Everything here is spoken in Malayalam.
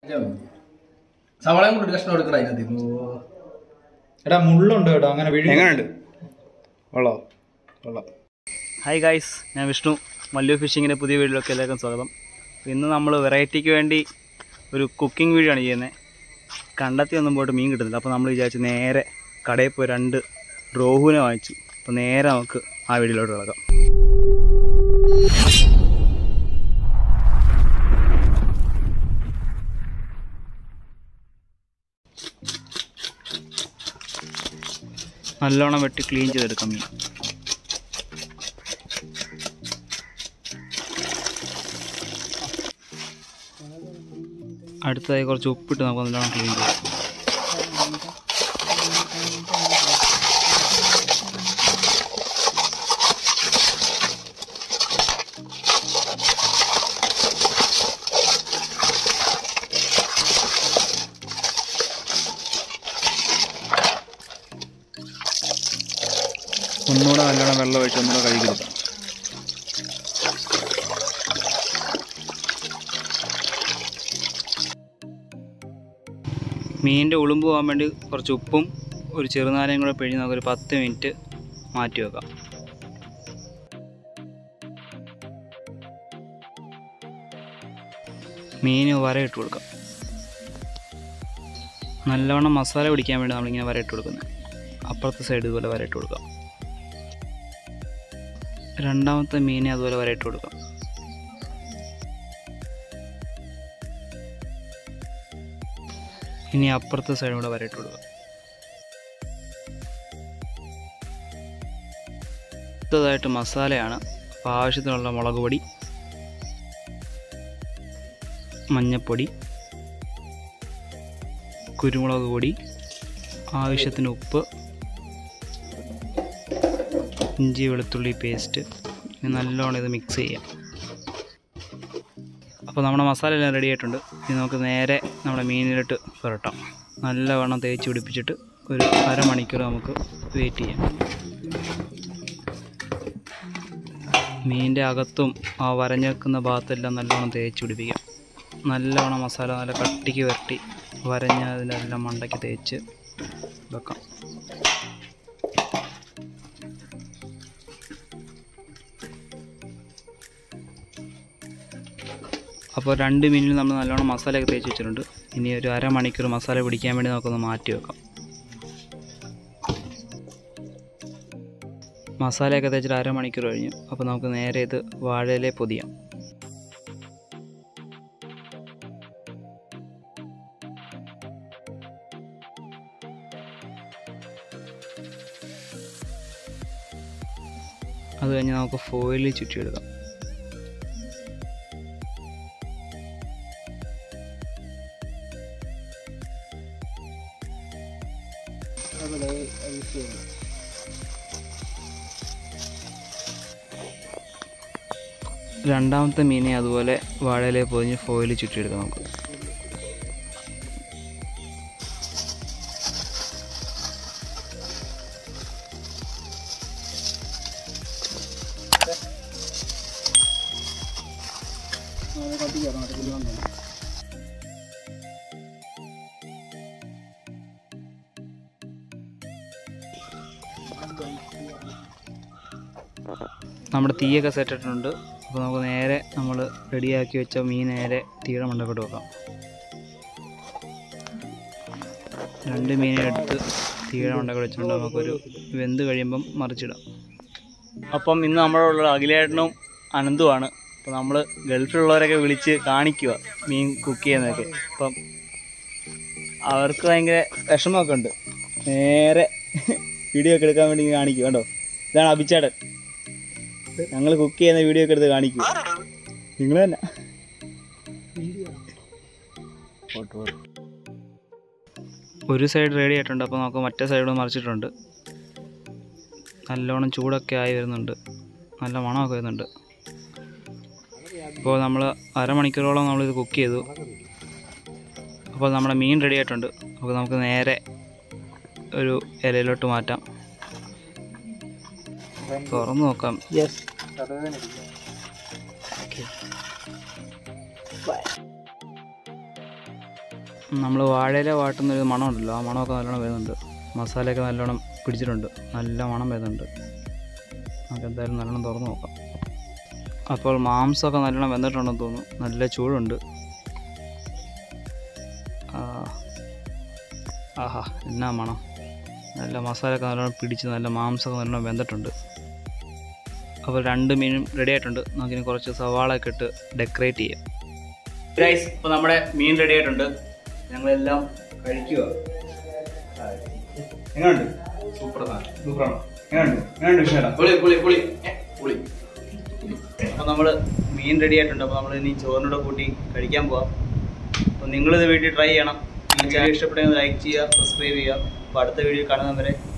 സവാളയും കൂടി ഒരു കഷ്ണം എടുക്കണം അതിനകത്ത് എടാ മുള്ളുണ്ട് കേട്ടോ അങ്ങനെ വീഴ എങ്ങനെയുണ്ട് കൊള്ളോ കൊള്ളാം ഹായ് ഗായ്സ് ഞാൻ വിഷ്ണു മല്ലു ഫിഷിങ്ങിൻ്റെ പുതിയ വീഡിയോയിലേക്ക് എല്ലാവർക്കും സ്വാഗതം ഇന്ന് നമ്മൾ വെറൈറ്റിക്ക് വേണ്ടി ഒരു കുക്കിംഗ് വീഡിയോ ആണ് ചെയ്യുന്നത് കണ്ടെത്തി ഒന്നും പോയിട്ട് മീൻ കിട്ടുന്നില്ല അപ്പോൾ നമ്മൾ വിചാരിച്ച് നേരെ കടയിൽ പോയി രണ്ട് റോഹുവിനെ വാങ്ങിച്ചു അപ്പോൾ നേരെ നമുക്ക് ആ വീഡിയോയിലോട്ട് കിടക്കാം നല്ലോണം വെട്ടി ക്ലീൻ ചെയ്തെടുക്കാം മീൻ അടുത്തതായി കുറച്ച് ഉപ്പിട്ട് നമുക്ക് നല്ലോണം ക്ലീൻ ചെയ്യാം ഒന്നുകൂടെ നല്ലോണം വെള്ളം ഒഴിച്ച് ഒന്നുകൂടെ കഴുകിയെടുക്കാം മീനിൻ്റെ ഉളുമ്പ് പോകാൻ വേണ്ടി കുറച്ച് ഉപ്പും ഒരു ചെറുനാരയും കൂടെ പിഴിഞ്ഞ് നമുക്കൊരു പത്ത് മിനിറ്റ് മാറ്റി വെക്കാം മീന് വരയിട്ട് കൊടുക്കാം നല്ലവണ്ണം മസാല പിടിക്കാൻ വേണ്ടി നമ്മളിങ്ങനെ വരയിട്ട് കൊടുക്കുന്നത് അപ്പുറത്തെ സൈഡ് ഇതുപോലെ വരയിട്ട് കൊടുക്കാം രണ്ടാമത്തെ മീനെ അതുപോലെ വരയിട്ട് കൊടുക്കാം ഇനി അപ്പുറത്തെ സൈഡും കൂടെ വരയിട്ട് കൊടുക്കാം അടുത്തതായിട്ട് മസാലയാണ് അപ്പോൾ ആവശ്യത്തിനുള്ള മുളക് പൊടി മഞ്ഞൾപ്പൊടി കുരുമുളക് പൊടി ആവശ്യത്തിന് ഉപ്പ് ഇഞ്ചി വെളുത്തുള്ളി പേസ്റ്റ് ഇനി നല്ലോണം ഇത് മിക്സ് ചെയ്യാം അപ്പോൾ നമ്മുടെ മസാല എല്ലാം റെഡി ആയിട്ടുണ്ട് ഇനി നമുക്ക് നേരെ നമ്മുടെ മീനിലിട്ട് പുരട്ടാം നല്ലവണ്ണം തേച്ച് പിടിപ്പിച്ചിട്ട് ഒരു അരമണിക്കൂർ നമുക്ക് വെയിറ്റ് ചെയ്യാം മീനിൻ്റെ അകത്തും ആ വരഞ്ഞേക്കുന്ന ഭാഗത്തെല്ലാം നല്ലോണം തേച്ച് പിടിപ്പിക്കാം നല്ലവണ്ണം മസാല നല്ല കട്ടിക്ക് വരട്ടി വരഞ്ഞ് അതിലെല്ലാം മണ്ടയ്ക്ക് തേച്ച് വെക്കാം അപ്പോൾ രണ്ട് മീനിൽ നമ്മൾ നല്ലോണം മസാലയൊക്കെ തേച്ച് വെച്ചിട്ടുണ്ട് ഇനി ഒരു അരമണിക്കൂർ മസാല പിടിക്കാൻ വേണ്ടി നമുക്കൊന്ന് മാറ്റി വെക്കാം മസാലയൊക്കെ തേച്ചിട്ട് അരമണിക്കൂർ കഴിഞ്ഞു അപ്പോൾ നമുക്ക് നേരെ ഇത് വാഴയിലെ പൊതിയാം അത് കഴിഞ്ഞ് നമുക്ക് ഫോയിലിൽ ചുറ്റിയെടുക്കാം രണ്ടാമത്തെ മീനെ അതുപോലെ വാഴയിലെ പൊതിഞ്ഞ് ഫോയിൽ ചുറ്റിയെടുക്കാം നമുക്ക് നമ്മുടെ തീയൊക്കെ സെറ്റ് ഇട്ടിട്ടുണ്ട് അപ്പോൾ നമുക്ക് നേരെ നമ്മൾ റെഡിയാക്കി വെച്ച മീൻ നേരെ തീയുടെ മണ്ടക്കോട്ട് വെക്കാം രണ്ട് മീനെ എടുത്ത് തീയുടെ മണ്ടക്കോട്ട് വെച്ചിട്ടുണ്ട് നമുക്കൊരു വെന്ത് കഴിയുമ്പം മറിച്ചിടാം അപ്പം ഇന്ന് നമ്മളുള്ള അഖിലേട്ടനും അനന്തുമാണ് അപ്പോൾ നമ്മൾ ഗൾഫിലുള്ളവരൊക്കെ വിളിച്ച് കാണിക്കുക മീൻ കുക്ക് ചെയ്യുന്നതൊക്കെ അപ്പം അവർക്ക് ഭയങ്കര വിഷമമൊക്കെ ഉണ്ട് നേരെ വീഡിയോ ഒക്കെ എടുക്കാൻ വേണ്ടി കാണിക്കും കേട്ടോ ഇതാണ് അഭിച്ചേട്ടൻ ഞങ്ങൾ കുക്ക് ചെയ്യുന്ന വീഡിയോ ഒക്കെ എടുത്ത് കാണിക്കും നിങ്ങൾ തന്നെ ഒരു സൈഡ് റെഡി ആയിട്ടുണ്ട് അപ്പോൾ നമുക്ക് മറ്റേ സൈഡ് മറിച്ചിട്ടുണ്ട് നല്ലോണം ചൂടൊക്കെ ആയി വരുന്നുണ്ട് നല്ല മണമൊക്കെ വരുന്നുണ്ട് ഇപ്പോൾ നമ്മൾ അരമണിക്കൂറോളം നമ്മളിത് കുക്ക് ചെയ്തു അപ്പോൾ നമ്മുടെ മീൻ റെഡി ആയിട്ടുണ്ട് അപ്പോൾ നമുക്ക് നേരെ ഒരു ഇലയിലോട്ട് മാറ്റാം തുറന്നു നോക്കാം നമ്മൾ വാഴയില വാട്ടുന്ന ഒരു മണമുണ്ടല്ലോ ആ മണമൊക്കെ നല്ലോണം വരുന്നുണ്ട് മസാലയൊക്കെ നല്ലോണം പിടിച്ചിട്ടുണ്ട് നല്ല മണം വരുന്നുണ്ട് നമുക്ക് എന്തായാലും നല്ലോണം തുറന്ന് നോക്കാം അപ്പോൾ മാംസമൊക്കെ നല്ലോണം വെന്തിട്ടുണ്ടെന്ന് തോന്നുന്നു നല്ല ചൂടുണ്ട് ആ. ആഹാ എന്നാ മണം നല്ല മസാലയൊക്കെ നല്ലോണം പിടിച്ച് നല്ല മാംസമൊക്കെ നല്ലോണം വെന്തിട്ടുണ്ട് അപ്പോൾ രണ്ട് മീനും റെഡി ആയിട്ടുണ്ട് നമുക്കിനി കുറച്ച് സവാളയൊക്കെ ഇട്ട് ഡെക്കറേറ്റ് ചെയ്യാം ഗൈസ് ഇപ്പോൾ നമ്മുടെ മീൻ റെഡി ആയിട്ടുണ്ട് ഞങ്ങളെല്ലാം കഴിക്കുക എങ്ങനെയുണ്ട് സൂപ്പർ സാധനം സൂപ്പറാണോ എങ്ങനെയുണ്ട് എങ്ങനെയുണ്ട് വിഷയം പൊളി പൊളി പൊളി ഏ, പൊളി അപ്പോൾ നമ്മൾ മീൻ റെഡി ആയിട്ടുണ്ട് അപ്പോൾ നമ്മൾ ഇനി ചോറിനോട് കൂട്ടി കഴിക്കാൻ പോവാം അപ്പോൾ നിങ്ങളിത് വീട്ടിൽ ട്രൈ ചെയ്യണം ഈ ചാനൽ ഇഷ്ടപ്പെട്ടെങ്കിൽ ലൈക്ക് ചെയ്യുക സബ്സ്ക്രൈബ് ചെയ്യുക അപ്പോൾ അടുത്ത വീഡിയോ കാണുന്നവരെ